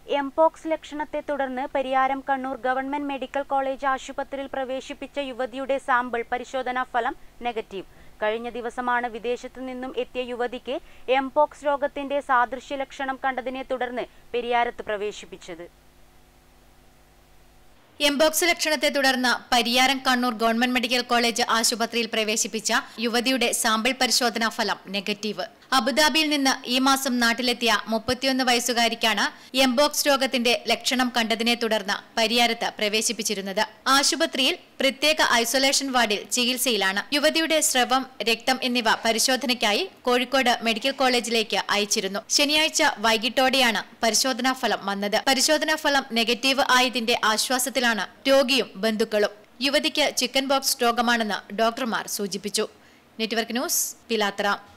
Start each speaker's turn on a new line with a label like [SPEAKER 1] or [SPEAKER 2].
[SPEAKER 1] mpox ലക്ഷണത്തെ തുടർന്ന് Pariyaram Kannur government medical college ആശുപത്രിയിൽ പ്രവേശിപ്പിച്ച യുവതിയുടെ സാമ്പിൾ പരിശോധനാ ഫലം നെഗറ്റീവ് കഴിഞ്ഞ ദിവസമാണ് വിദേശത്തു നിന്നും എത്തിയ യുവതിക്ക് എംപോക്സ് രോഗത്തിന്റെ സാദൃശ്യ ലക്ഷണം കണ്ടതിനെ തുടർന്ന് പെരിയാരത്ത് പ്രവേശിപ്പിച്ചത്
[SPEAKER 2] എംബോക്സ് ലക്ഷണത്തെ തുടർന്ന് Pariyaram Kannur government medical college ആശുപത്രിയിൽ പ്രവേശിപ്പിച്ച യുവതിയുടെ സാമ്പിൾ പരിശോധനാ ഫലം നെഗറ്റീവ് അബുദാബിയിൽ നിന്ന് ഈ മാസം നാട്ടിലെത്തിയ മുപ്പത്തിയൊന്ന് വയസ്സുകാരിക്കാണ് എംബോക്സ് രോഗത്തിന്റെ ലക്ഷണം കണ്ടതിനെ തുടർന്ന് പരിയാരത്ത് പ്രവേശിപ്പിച്ചിരുന്നത് ആശുപത്രിയിൽ പ്രത്യേക ഐസൊലേഷൻ വാർഡിൽ ചികിത്സയിലാണ് യുവതിയുടെ സ്രവം രക്തം എന്നിവ പരിശോധനയ്ക്കായി കോഴിക്കോട് മെഡിക്കൽ കോളേജിലേക്ക് അയച്ചിരുന്നു ശനിയാഴ്ച വൈകിട്ടോടെയാണ് പരിശോധനാ ഫലം വന്നത് പരിശോധനാ ഫലം നെഗറ്റീവ് ആയതിന്റെ ആശ്വാസത്തിലാണ് രോഗിയും ബന്ധുക്കളും യുവതിക്ക് ചിക്കൻ ബോക്സ് രോഗമാണെന്ന് ഡോക്ടർമാർ സൂചിപ്പിച്ചു നെറ്റ്വർക്ക് ന്യൂസ് പിലാത്ര